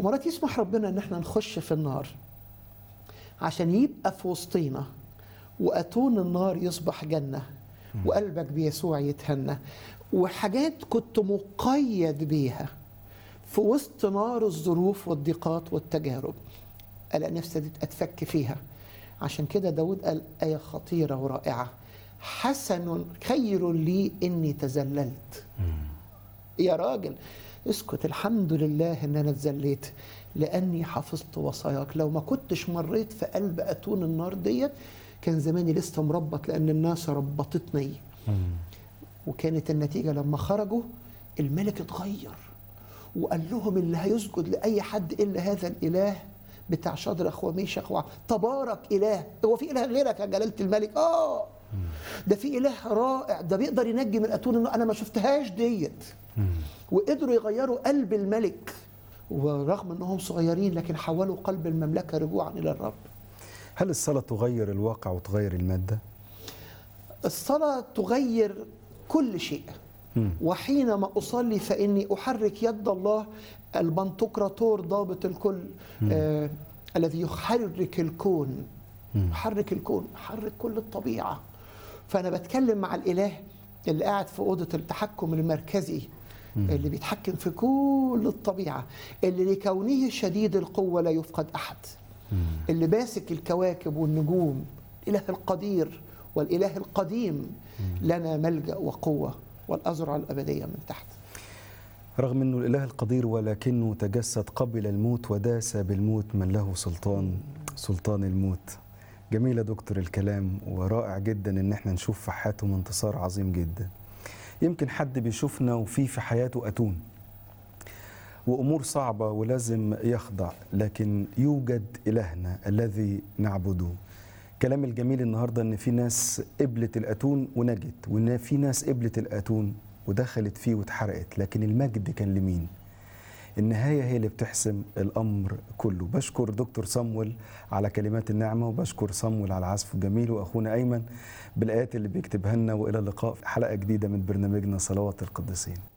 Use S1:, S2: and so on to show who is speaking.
S1: ومرات يسمح ربنا ان احنا نخش في النار عشان يبقى في وسطينا واتون النار يصبح جنه وقلبك بيسوع يتهنى وحاجات كنت مقيد بيها في وسط نار الظروف والضيقات والتجارب الاقي نفسي اتفك فيها عشان كده داود قال آية خطيرة ورائعة حسن خير لي إني تذللت يا راجل اسكت الحمد لله إن أنا اتذليت لأني حفظت وصاياك لو ما كنتش مريت في قلب أتون النار ديت كان زماني لسه مربط لأن الناس ربطتني وكانت النتيجة لما خرجوا الملك اتغير وقال لهم اللي هيسجد لأي حد إلا هذا الإله بتاع شدرخ وميشخ وع... تبارك اله هو في اله غيرك يا جلاله الملك اه ده في اله رائع ده بيقدر ينجي من اتون انا ما شفتهاش ديت وقدروا يغيروا قلب الملك ورغم انهم صغيرين لكن حولوا قلب المملكه رجوعا الى الرب
S2: هل الصلاه تغير الواقع وتغير الماده
S1: الصلاه تغير كل شيء وحينما اصلي فاني احرك يد الله البنتقراطور ضابط الكل آه الذي يحرك الكون يحرك الكون يحرك كل الطبيعه فانا بتكلم مع الاله اللي قاعد في اوضه التحكم المركزي اللي بيتحكم في كل الطبيعه اللي لكونه شديد القوه لا يفقد احد اللي ماسك الكواكب والنجوم الاله القدير والاله القديم لنا ملجا وقوه والأزرع الأبدية من تحت
S2: رغم أنه الإله القدير ولكنه تجسد قبل الموت وداس بالموت من له سلطان سلطان الموت جميل يا دكتور الكلام ورائع جدا ان احنا نشوف في حياتهم انتصار عظيم جدا يمكن حد بيشوفنا وفي في حياته أتون وأمور صعبة ولازم يخضع لكن يوجد إلهنا الذي نعبده كلام الجميل النهارده ان في ناس قبلت الاتون ونجت وان في ناس قبلت الاتون ودخلت فيه واتحرقت لكن المجد كان لمين النهاية هي اللي بتحسم الأمر كله بشكر دكتور صمويل على كلمات النعمة وبشكر صمويل على العزف الجميل وأخونا أيمن بالآيات اللي بيكتبها لنا وإلى اللقاء في حلقة جديدة من برنامجنا صلوات القديسين